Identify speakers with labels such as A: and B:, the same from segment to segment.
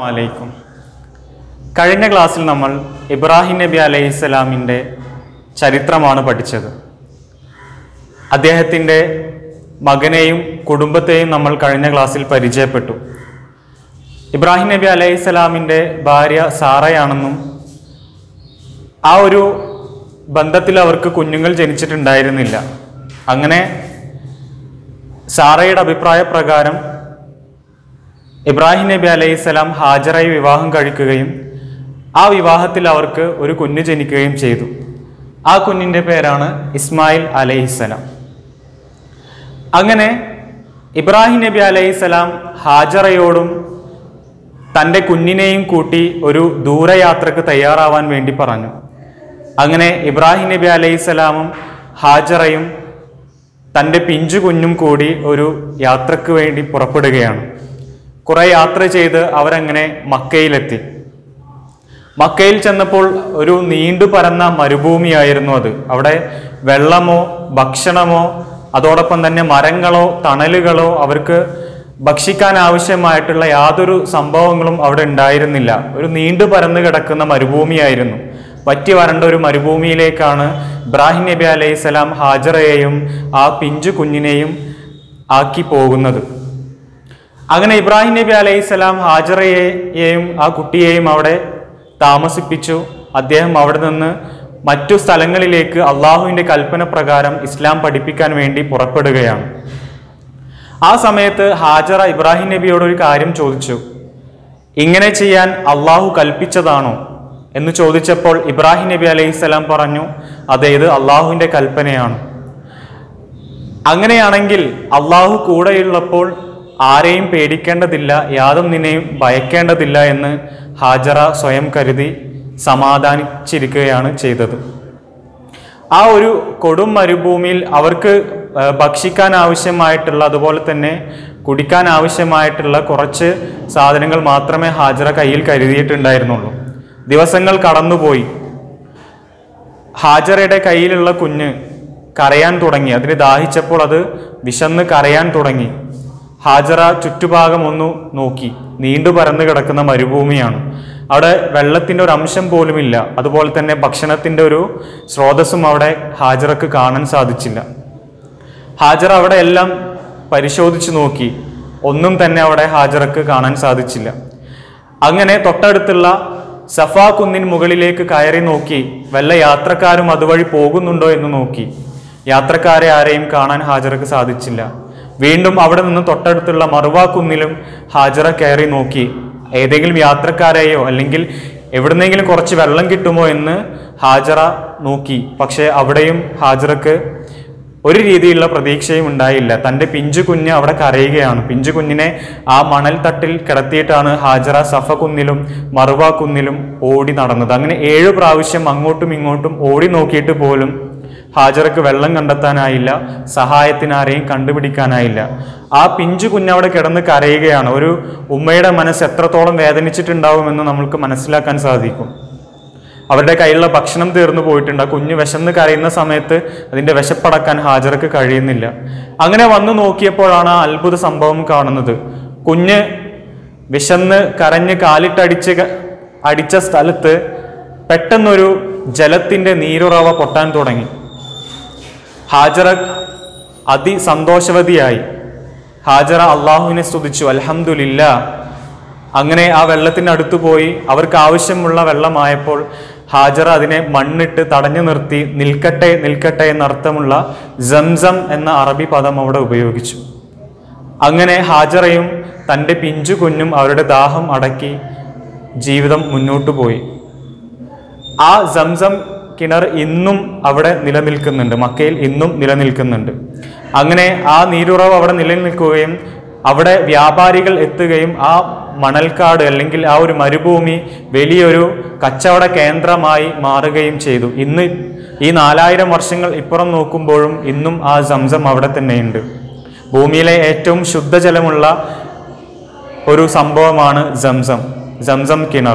A: അലൈക്കും കഴിഞ്ഞ ക്ലാസ്സിൽ നമ്മൾ ഇബ്രാഹിം നബി അലൈഹി സ്വലാമിൻ്റെ ചരിത്രമാണ് പഠിച്ചത് അദ്ദേഹത്തിൻ്റെ മകനെയും കുടുംബത്തെയും നമ്മൾ കഴിഞ്ഞ ക്ലാസ്സിൽ പരിചയപ്പെട്ടു ഇബ്രാഹിം നബി അലൈഹി സ്വലാമിൻ്റെ ഭാര്യ സാറയാണെന്നും ആ ഒരു ബന്ധത്തിൽ അവർക്ക് കുഞ്ഞുങ്ങൾ ജനിച്ചിട്ടുണ്ടായിരുന്നില്ല അങ്ങനെ സാറയുടെ അഭിപ്രായ പ്രകാരം ഇബ്രാഹിം നബി അലൈഹി സ്വലാം ഹാജറായി വിവാഹം കഴിക്കുകയും ആ വിവാഹത്തിൽ അവർക്ക് ഒരു കുഞ്ഞ് ജനിക്കുകയും ചെയ്തു ആ കുഞ്ഞിൻ്റെ പേരാണ് ഇസ്മായിൽ അലൈഹിസ്സലാം അങ്ങനെ ഇബ്രാഹിം നബി അലൈഹി സ്വലാം ഹാജറയോടും തൻ്റെ കുഞ്ഞിനെയും കൂട്ടി ഒരു ദൂരയാത്രക്ക് തയ്യാറാവാൻ വേണ്ടി പറഞ്ഞു അങ്ങനെ ഇബ്രാഹിം നബി അലൈഹി സ്വലാമും ഹാജറയും തൻ്റെ പിഞ്ചു കുഞ്ഞും കൂടി ഒരു യാത്രക്ക് വേണ്ടി പുറപ്പെടുകയാണ് കുറെ യാത്ര ചെയ്ത് അവരങ്ങനെ മക്കയിലെത്തി മക്കയിൽ ചെന്നപ്പോൾ ഒരു നീണ്ടു പരന്ന മരുഭൂമിയായിരുന്നു അത് അവിടെ വെള്ളമോ ഭക്ഷണമോ അതോടൊപ്പം തന്നെ മരങ്ങളോ തണലുകളോ അവർക്ക് ഭക്ഷിക്കാൻ ആവശ്യമായിട്ടുള്ള യാതൊരു സംഭവങ്ങളും അവിടെ ഉണ്ടായിരുന്നില്ല ഒരു നീണ്ടു പരന്നു കിടക്കുന്ന മരുഭൂമിയായിരുന്നു പറ്റി വരണ്ട ഒരു മരുഭൂമിയിലേക്കാണ് ഇബ്രാഹിം നബി അലൈഹി സ്വലാം ഹാജറയെയും ആ പിഞ്ചു കുഞ്ഞിനെയും ആക്കി പോകുന്നത് അങ്ങനെ ഇബ്രാഹിം നബി അലൈഹി സ്വലാം ഹാജറയെയും ആ കുട്ടിയെയും അവിടെ താമസിപ്പിച്ചു അദ്ദേഹം അവിടെ നിന്ന് മറ്റു സ്ഥലങ്ങളിലേക്ക് അള്ളാഹുവിൻ്റെ കൽപ്പന പ്രകാരം ഇസ്ലാം പഠിപ്പിക്കാൻ വേണ്ടി പുറപ്പെടുകയാണ് ആ സമയത്ത് ഹാജറ ഇബ്രാഹിം നബിയോട് ഒരു കാര്യം ചോദിച്ചു ഇങ്ങനെ ചെയ്യാൻ അള്ളാഹു കൽപ്പിച്ചതാണോ എന്ന് ചോദിച്ചപ്പോൾ ഇബ്രാഹിം നബി അലൈഹി സ്വലാം പറഞ്ഞു അതെ ഇത് അള്ളാഹുവിൻ്റെ കൽപ്പനയാണ് അങ്ങനെയാണെങ്കിൽ അള്ളാഹു കൂടെയുള്ളപ്പോൾ ആരെയും പേടിക്കേണ്ടതില്ല യാതൊന്നിനെയും ഭയക്കേണ്ടതില്ല എന്ന് ഹാജറ സ്വയം കരുതി സമാധാനിച്ചിരിക്കുകയാണ് ചെയ്തത് ആ ഒരു കൊടും മരുഭൂമിയിൽ അവർക്ക് ആ, ഭക്ഷിക്കാൻ ആവശ്യമായിട്ടുള്ള അതുപോലെ തന്നെ കുടിക്കാൻ ആവശ്യമായിട്ടുള്ള കുറച്ച് സാധനങ്ങൾ മാത്രമേ ഹാജറ കയ്യിൽ കരുതിയിട്ടുണ്ടായിരുന്നുള്ളൂ ദിവസങ്ങൾ കടന്നുപോയി ഹാജറയുടെ കയ്യിലുള്ള കുഞ്ഞ് കരയാൻ തുടങ്ങി അതിന് ദാഹിച്ചപ്പോൾ അത് വിശന്ന് കരയാൻ തുടങ്ങി ഹാജറ ചുറ്റുഭാഗം ഒന്ന് നോക്കി നീണ്ടു പരന്നു കിടക്കുന്ന മരുഭൂമിയാണ് അവിടെ വെള്ളത്തിൻ്റെ ഒരു അംശം പോലുമില്ല അതുപോലെ തന്നെ ഭക്ഷണത്തിൻ്റെ ഒരു സ്രോതസ്സും അവിടെ ഹാജറക്ക് കാണാൻ സാധിച്ചില്ല ഹാജറ അവിടെ എല്ലാം പരിശോധിച്ചു നോക്കി ഒന്നും തന്നെ അവിടെ ഹാജറക്ക് കാണാൻ സാധിച്ചില്ല അങ്ങനെ തൊട്ടടുത്തുള്ള സഫാ കുന്നിൻ മുകളിലേക്ക് കയറി നോക്കി വല്ല യാത്രക്കാരും അതുവഴി പോകുന്നുണ്ടോ എന്ന് നോക്കി യാത്രക്കാരെ ആരെയും കാണാൻ ഹാജറക്ക് സാധിച്ചില്ല വീണ്ടും അവിടെ നിന്ന് തൊട്ടടുത്തുള്ള മറുവാ കുന്നിലും ഹാജറ കയറി നോക്കി ഏതെങ്കിലും യാത്രക്കാരെയോ അല്ലെങ്കിൽ എവിടുന്നെങ്കിലും കുറച്ച് വെള്ളം കിട്ടുമോ എന്ന് ഹാജറ നോക്കി പക്ഷേ അവിടെയും ഹാജറക്ക് ഒരു രീതിയിലുള്ള പ്രതീക്ഷയും ഉണ്ടായില്ല തൻ്റെ പിഞ്ചു കുഞ്ഞ് അവിടെ കരയുകയാണ് പിഞ്ചു കുഞ്ഞിനെ ആ മണൽ തട്ടിൽ കിടത്തിയിട്ടാണ് ഹാജറ സഫ കുന്നിലും മറുവ കുന്നിലും ഓടി നടന്നത് അങ്ങനെ ഏഴു പ്രാവശ്യം അങ്ങോട്ടും ഇങ്ങോട്ടും ഓടി നോക്കിയിട്ട് പോലും ഹാജറക്ക് വെള്ളം കണ്ടെത്താനായില്ല സഹായത്തിനാരെയും കണ്ടുപിടിക്കാനായില്ല ആ പിഞ്ചു കുഞ്ഞവിടെ കിടന്ന് കരയുകയാണ് ഒരു ഉമ്മയുടെ മനസ്സ് എത്രത്തോളം വേദനിച്ചിട്ടുണ്ടാവുമെന്ന് നമുക്ക് മനസ്സിലാക്കാൻ സാധിക്കും അവരുടെ കയ്യിലുള്ള ഭക്ഷണം തീർന്നു പോയിട്ടുണ്ട് ആ കുഞ്ഞ് വിശന്ന് കരയുന്ന സമയത്ത് അതിന്റെ വിശപ്പടക്കാൻ ഹാജർക്ക് കഴിയുന്നില്ല അങ്ങനെ വന്നു നോക്കിയപ്പോഴാണ് ആ അത്ഭുത സംഭവം കാണുന്നത് കുഞ്ഞ് വിശന്ന് കരഞ്ഞ് കാലിട്ടടിച്ച് ക- അടിച്ച സ്ഥലത്ത് പെട്ടെന്നൊരു ജലത്തിന്റെ നീരുറവ പൊട്ടാൻ തുടങ്ങി ഹാജറ അതിസന്തോഷവതിയായി ഹാജറ അള്ളാഹുവിനെ സ്തുതിച്ചു അൽഹംദുലില്ല അങ്ങനെ ആ വെള്ളത്തിൻ്റെ അടുത്ത് പോയി അവർക്ക് ആവശ്യമുള്ള വെള്ളമായപ്പോൾ ഹാജറ അതിനെ മണ്ണിട്ട് തടഞ്ഞു നിർത്തി നിൽക്കട്ടെ നിൽക്കട്ടെ എന്നർത്ഥമുള്ള സംസം എന്ന അറബി പദം അവിടെ ഉപയോഗിച്ചു അങ്ങനെ ഹാജറയും തൻ്റെ പിഞ്ചു കുഞ്ഞും അവരുടെ ദാഹം അടക്കി ജീവിതം മുന്നോട്ടു പോയി ആ സംസം കിണർ ഇന്നും അവിടെ നിലനിൽക്കുന്നുണ്ട് മക്കയിൽ ഇന്നും നിലനിൽക്കുന്നുണ്ട് അങ്ങനെ ആ നീരുറവ് അവിടെ നിലനിൽക്കുകയും അവിടെ വ്യാപാരികൾ എത്തുകയും ആ മണൽക്കാട് അല്ലെങ്കിൽ ആ ഒരു മരുഭൂമി വലിയൊരു കച്ചവട കേന്ദ്രമായി മാറുകയും ചെയ്തു ഇന്ന് ഈ നാലായിരം വർഷങ്ങൾ ഇപ്പുറം നോക്കുമ്പോഴും ഇന്നും ആ സംസം അവിടെ തന്നെയുണ്ട് ഭൂമിയിലെ ഏറ്റവും ശുദ്ധജലമുള്ള ഒരു സംഭവമാണ് സംസം സംസം കിണർ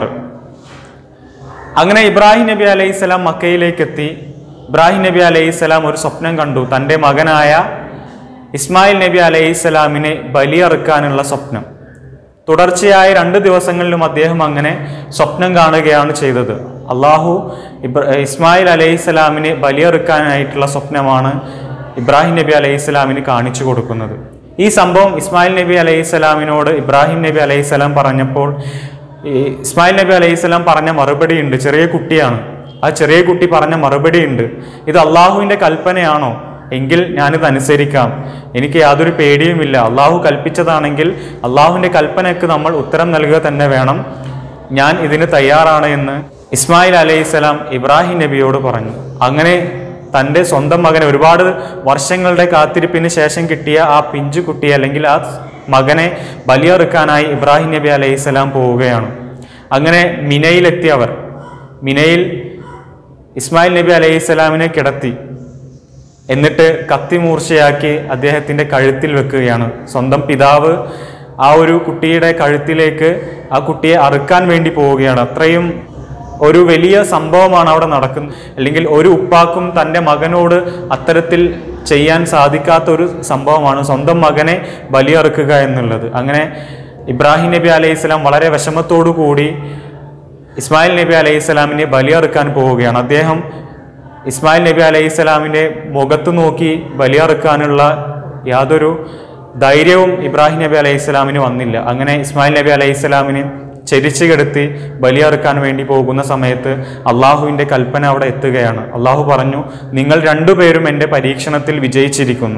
A: അങ്ങനെ ഇബ്രാഹിം നബി അലൈഹിസ്സലാം മക്കയിലേക്ക് എത്തി ഇബ്രാഹിം നബി അലൈഹിസ്സലാം ഒരു സ്വപ്നം കണ്ടു തൻ്റെ മകനായ ഇസ്മായിൽ നബി അലൈഹിസ്സലാമിനെ ബലിയറുക്കാനുള്ള സ്വപ്നം തുടർച്ചയായ രണ്ട് ദിവസങ്ങളിലും അദ്ദേഹം അങ്ങനെ സ്വപ്നം കാണുകയാണ് ചെയ്തത് അള്ളാഹു ഇബ്ര ഇസ്മായിൽ അലൈഹി സ്വലാമിനെ ബലിയെറുക്കാനായിട്ടുള്ള സ്വപ്നമാണ് ഇബ്രാഹിം നബി അലൈഹി സ്വലാമിന് കാണിച്ചു കൊടുക്കുന്നത് ഈ സംഭവം ഇസ്മായിൽ നബി അലൈഹി സ്വലാമിനോട് ഇബ്രാഹിം നബി അലൈഹി സ്വലാം പറഞ്ഞപ്പോൾ ഈ ഇസ്മായിൽ നബി അലൈഹി സ്വലാം പറഞ്ഞ മറുപടി ഉണ്ട് ചെറിയ കുട്ടിയാണ് ആ ചെറിയ കുട്ടി പറഞ്ഞ മറുപടി ഉണ്ട് ഇത് അള്ളാഹുവിൻ്റെ കൽപ്പനയാണോ എങ്കിൽ ഞാനിത് അനുസരിക്കാം എനിക്ക് യാതൊരു പേടിയുമില്ല അള്ളാഹു കൽപ്പിച്ചതാണെങ്കിൽ അള്ളാഹുവിൻ്റെ കൽപ്പനയ്ക്ക് നമ്മൾ ഉത്തരം നൽകുക തന്നെ വേണം ഞാൻ ഇതിന് തയ്യാറാണ് എന്ന് ഇസ്മായിൽ അലൈഹിസ്സലാം ഇബ്രാഹിം നബിയോട് പറഞ്ഞു അങ്ങനെ തൻ്റെ സ്വന്തം മകനെ ഒരുപാട് വർഷങ്ങളുടെ കാത്തിരിപ്പിന് ശേഷം കിട്ടിയ ആ പിഞ്ചു കുട്ടി അല്ലെങ്കിൽ ആ മകനെ ബലിയെറുക്കാനായി ഇബ്രാഹിം നബി അലൈഹിസ്സലാം പോവുകയാണ് അങ്ങനെ മിനയിലെത്തിയവർ മിനയിൽ ഇസ്മായിൽ നബി അലൈഹിസ്സലാമിനെ കിടത്തി എന്നിട്ട് കത്തിമൂർച്ചയാക്കി അദ്ദേഹത്തിൻ്റെ കഴുത്തിൽ വെക്കുകയാണ് സ്വന്തം പിതാവ് ആ ഒരു കുട്ടിയുടെ കഴുത്തിലേക്ക് ആ കുട്ടിയെ അറുക്കാൻ വേണ്ടി പോവുകയാണ് അത്രയും ഒരു വലിയ സംഭവമാണ് അവിടെ നടക്കുന്നത് അല്ലെങ്കിൽ ഒരു ഉപ്പാക്കും തൻ്റെ മകനോട് അത്തരത്തിൽ ചെയ്യാൻ സാധിക്കാത്ത ഒരു സംഭവമാണ് സ്വന്തം മകനെ ബലിയറുക്കുക എന്നുള്ളത് അങ്ങനെ ഇബ്രാഹിം നബി അലൈഹി സ്വലാം വളരെ വിഷമത്തോടു കൂടി ഇസ്മായിൽ നബി അലൈഹി സ്വലാമിനെ ബലിയറുക്കാൻ പോവുകയാണ് അദ്ദേഹം ഇസ്മായിൽ നബി അലൈഹി സ്വലാമിൻ്റെ മുഖത്ത് നോക്കി ബലിയറുക്കാനുള്ള യാതൊരു ധൈര്യവും ഇബ്രാഹിം നബി അലൈഹി സ്വലാമിന് വന്നില്ല അങ്ങനെ ഇസ്മായിൽ നബി അലൈഹി സ്വലാമിനെ ചെരിച്ചു കിടത്തി ബലിയറുക്കാൻ വേണ്ടി പോകുന്ന സമയത്ത് അള്ളാഹുവിൻ്റെ കൽപ്പന അവിടെ എത്തുകയാണ് അള്ളാഹു പറഞ്ഞു നിങ്ങൾ രണ്ടുപേരും എൻ്റെ പരീക്ഷണത്തിൽ വിജയിച്ചിരിക്കുന്നു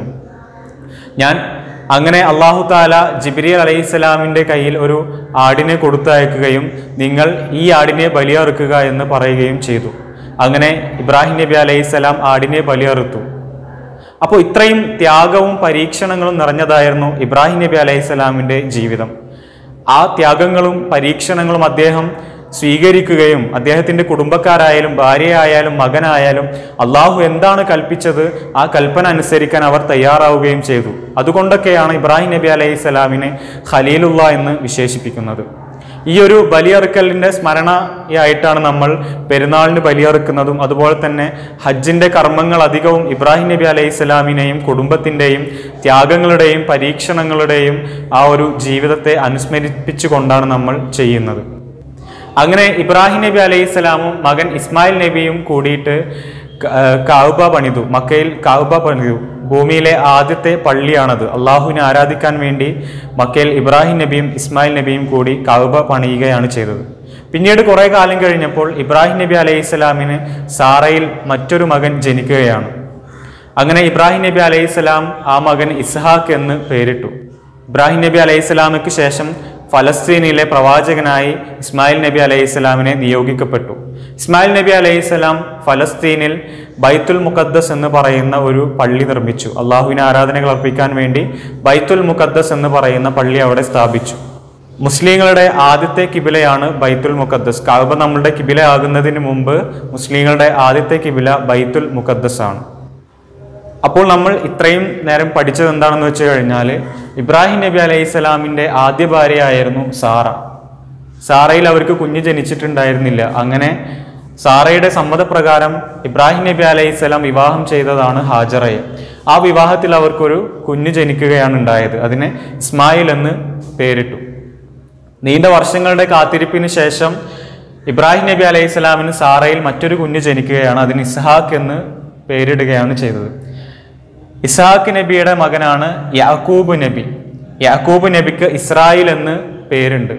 A: ഞാൻ അങ്ങനെ അള്ളാഹു താല ജിബ്രിയൽ അലൈഹി സ്വലാമിൻ്റെ കയ്യിൽ ഒരു ആടിനെ കൊടുത്തയക്കുകയും നിങ്ങൾ ഈ ആടിനെ ബലിയറുക്കുക എന്ന് പറയുകയും ചെയ്തു അങ്ങനെ ഇബ്രാഹിം നബി അലൈഹി സ്വലാം ആടിനെ ബലിയറുത്തു അപ്പോൾ ഇത്രയും ത്യാഗവും പരീക്ഷണങ്ങളും നിറഞ്ഞതായിരുന്നു ഇബ്രാഹിം നബി അലൈഹി സ്വലാമിൻ്റെ ജീവിതം ആ ത്യാഗങ്ങളും പരീക്ഷണങ്ങളും അദ്ദേഹം സ്വീകരിക്കുകയും അദ്ദേഹത്തിൻ്റെ കുടുംബക്കാരായാലും ഭാര്യയായാലും മകനായാലും അള്ളാഹു എന്താണ് കൽപ്പിച്ചത് ആ കൽപ്പന അനുസരിക്കാൻ അവർ തയ്യാറാവുകയും ചെയ്തു അതുകൊണ്ടൊക്കെയാണ് ഇബ്രാഹിം നബി അലൈഹി സ്വലാമിനെ ഖലീലുള്ള എന്ന് വിശേഷിപ്പിക്കുന്നത് ഈ ഒരു ബലിയറുക്കലിൻ്റെ സ്മരണയായിട്ടാണ് നമ്മൾ പെരുന്നാളിന് ബലിയറുക്കുന്നതും അതുപോലെ തന്നെ ഹജ്ജിൻ്റെ കർമ്മങ്ങൾ അധികവും ഇബ്രാഹിം നബി അലൈഹി സ്വലാമിനെയും കുടുംബത്തിൻ്റെയും ത്യാഗങ്ങളുടെയും പരീക്ഷണങ്ങളുടെയും ആ ഒരു ജീവിതത്തെ അനുസ്മരിപ്പിച്ചുകൊണ്ടാണ് നമ്മൾ ചെയ്യുന്നത് അങ്ങനെ ഇബ്രാഹിം നബി അലൈഹി സ്വലാമും മകൻ ഇസ്മായിൽ നബിയും കൂടിയിട്ട് ക- ആ, കാവുബ പണിതു മക്കയിൽ കാവുബ പണിതു ഭൂമിയിലെ ആദ്യത്തെ പള്ളിയാണത് അള്ളാഹുവിനെ ആരാധിക്കാൻ വേണ്ടി മക്കയിൽ ഇബ്രാഹിം നബിയും ഇസ്മായിൽ നബിയും കൂടി കാവുബ പണിയുകയാണ് ചെയ്തത് പിന്നീട് കുറേ കാലം കഴിഞ്ഞപ്പോൾ ഇബ്രാഹിം നബി അലൈഹി സ്വലാമിന് സാറയിൽ മറ്റൊരു മകൻ ജനിക്കുകയാണ് അങ്ങനെ ഇബ്രാഹിം നബി അലൈഹി സ്വലാം ആ മകൻ ഇസ്ഹാഖ് എന്ന് പേരിട്ടു ഇബ്രാഹിം നബി അലൈഹി സ്വലാമിക്ക് ശേഷം ഫലസ്തീനിലെ പ്രവാചകനായി ഇസ്മായിൽ നബി അലൈഹി സ്വലാമിനെ നിയോഗിക്കപ്പെട്ടു ഇസ്മായിൽ നബി അലൈഹി സ്വലാം ഫലസ്തീനിൽ ബൈത്തുൽ മുഖദ്ദസ് എന്ന് പറയുന്ന ഒരു പള്ളി നിർമ്മിച്ചു അള്ളാഹുവിന് ആരാധനകൾ അർപ്പിക്കാൻ വേണ്ടി ബൈത്തുൽ മുഖദ്ദസ് എന്ന് പറയുന്ന പള്ളി അവിടെ സ്ഥാപിച്ചു മുസ്ലിങ്ങളുടെ ആദ്യത്തെ കിബിലയാണ് ബൈത്തുൽ മുഖദ്ദസ് കാബ നമ്മളുടെ കിബില ആകുന്നതിന് മുമ്പ് മുസ്ലിങ്ങളുടെ ആദ്യത്തെ കിബില ബൈത്തുൽ മുഖദ്ദസ് ആണ് അപ്പോൾ നമ്മൾ ഇത്രയും നേരം പഠിച്ചത് എന്താണെന്ന് വെച്ച് കഴിഞ്ഞാൽ ഇബ്രാഹിം നബി അലൈഹി സ്വലാമിൻ്റെ ആദ്യ ഭാര്യയായിരുന്നു സാറ സാറയിൽ അവർക്ക് കുഞ്ഞ് ജനിച്ചിട്ടുണ്ടായിരുന്നില്ല അങ്ങനെ സാറയുടെ സമ്മതപ്രകാരം ഇബ്രാഹിം നബി അലൈഹി സ്വലാം വിവാഹം ചെയ്തതാണ് ഹാജറയെ ആ വിവാഹത്തിൽ അവർക്കൊരു കുഞ്ഞ് ജനിക്കുകയാണ് ഉണ്ടായത് അതിനെ ഇസ്മായിൽ എന്ന് പേരിട്ടു നീണ്ട വർഷങ്ങളുടെ കാത്തിരിപ്പിന് ശേഷം ഇബ്രാഹിം നബി അലൈഹി സ്വലാമിന് സാറയിൽ മറ്റൊരു കുഞ്ഞ് ജനിക്കുകയാണ് അതിന് ഇസ്ഹാഖ് എന്ന് പേരിടുകയാണ് ചെയ്തത് ഇസ്ഹാഖ് നബിയുടെ മകനാണ് യാക്കൂബ് നബി യാക്കൂബ് നബിക്ക് ഇസ്രായേൽ എന്ന് പേരുണ്ട്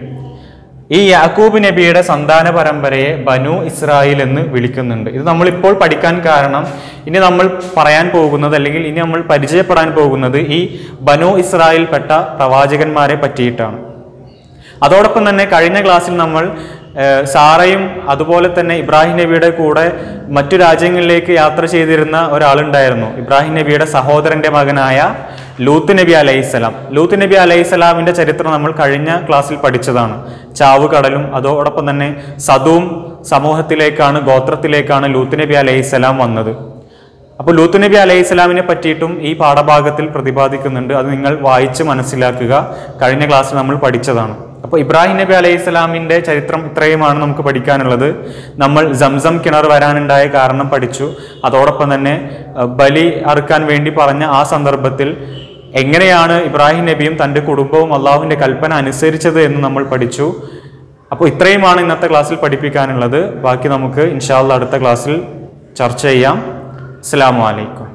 A: ഈ യാക്കൂബ് നബിയുടെ സന്താന പരമ്പരയെ ബനു ഇസ്രായേൽ എന്ന് വിളിക്കുന്നുണ്ട് ഇത് നമ്മളിപ്പോൾ പഠിക്കാൻ കാരണം ഇനി നമ്മൾ പറയാൻ പോകുന്നത് അല്ലെങ്കിൽ ഇനി നമ്മൾ പരിചയപ്പെടാൻ പോകുന്നത് ഈ ബനു ഇസ്രായേൽപ്പെട്ട പ്രവാചകന്മാരെ പറ്റിയിട്ടാണ് അതോടൊപ്പം തന്നെ കഴിഞ്ഞ ക്ലാസ്സിൽ നമ്മൾ ഏഹ്, സാറയും അതുപോലെ തന്നെ ഇബ്രാഹിം നബിയുടെ കൂടെ മറ്റു രാജ്യങ്ങളിലേക്ക് യാത്ര ചെയ്തിരുന്ന ഒരാളുണ്ടായിരുന്നു ഇബ്രാഹിം നബിയുടെ സഹോദരന്റെ മകനായ ലൂത്ത് നബി അലൈഹിസ്സലാം ലൂത്ത് നബി അലൈഹിസ്സലാമിന്റെ ചരിത്രം നമ്മൾ കഴിഞ്ഞ ക്ലാസ്സിൽ പഠിച്ചതാണ് ചാവ് കടലും അതോടൊപ്പം തന്നെ സദൂം സമൂഹത്തിലേക്കാണ് ഗോത്രത്തിലേക്കാണ് ലൂത്ത് നബി അലൈഹിസ്സലാം വന്നത് അപ്പോൾ ലൂത്ത് നബി അലൈഹി സ്വലാമിനെ പറ്റിയിട്ടും ഈ പാഠഭാഗത്തിൽ പ്രതിപാദിക്കുന്നുണ്ട് അത് നിങ്ങൾ വായിച്ച് മനസ്സിലാക്കുക കഴിഞ്ഞ ക്ലാസ്സിൽ നമ്മൾ പഠിച്ചതാണ് അപ്പോൾ ഇബ്രാഹിം നബി അലൈഹി സ്വലാമിൻ്റെ ചരിത്രം ഇത്രയുമാണ് നമുക്ക് പഠിക്കാനുള്ളത് നമ്മൾ സംസം കിണർ വരാനുണ്ടായ കാരണം പഠിച്ചു അതോടൊപ്പം തന്നെ അഹ്, ബലി അറുക്കാൻ വേണ്ടി പറഞ്ഞ ആ സന്ദർഭത്തിൽ എങ്ങനെയാണ് ഇബ്രാഹിം നബിയും തൻ്റെ കുടുംബവും അള്ളാഹുവിൻ്റെ കൽപ്പന അനുസരിച്ചത് എന്ന് നമ്മൾ പഠിച്ചു അപ്പോൾ ഇത്രയുമാണ് ഇന്നത്തെ ക്ലാസ്സിൽ പഠിപ്പിക്കാനുള്ളത് ബാക്കി നമുക്ക് ഇൻഷാല്ല അടുത്ത ക്ലാസ്സിൽ ചർച്ച ചെയ്യാം അസ്സാം വലൈക്കും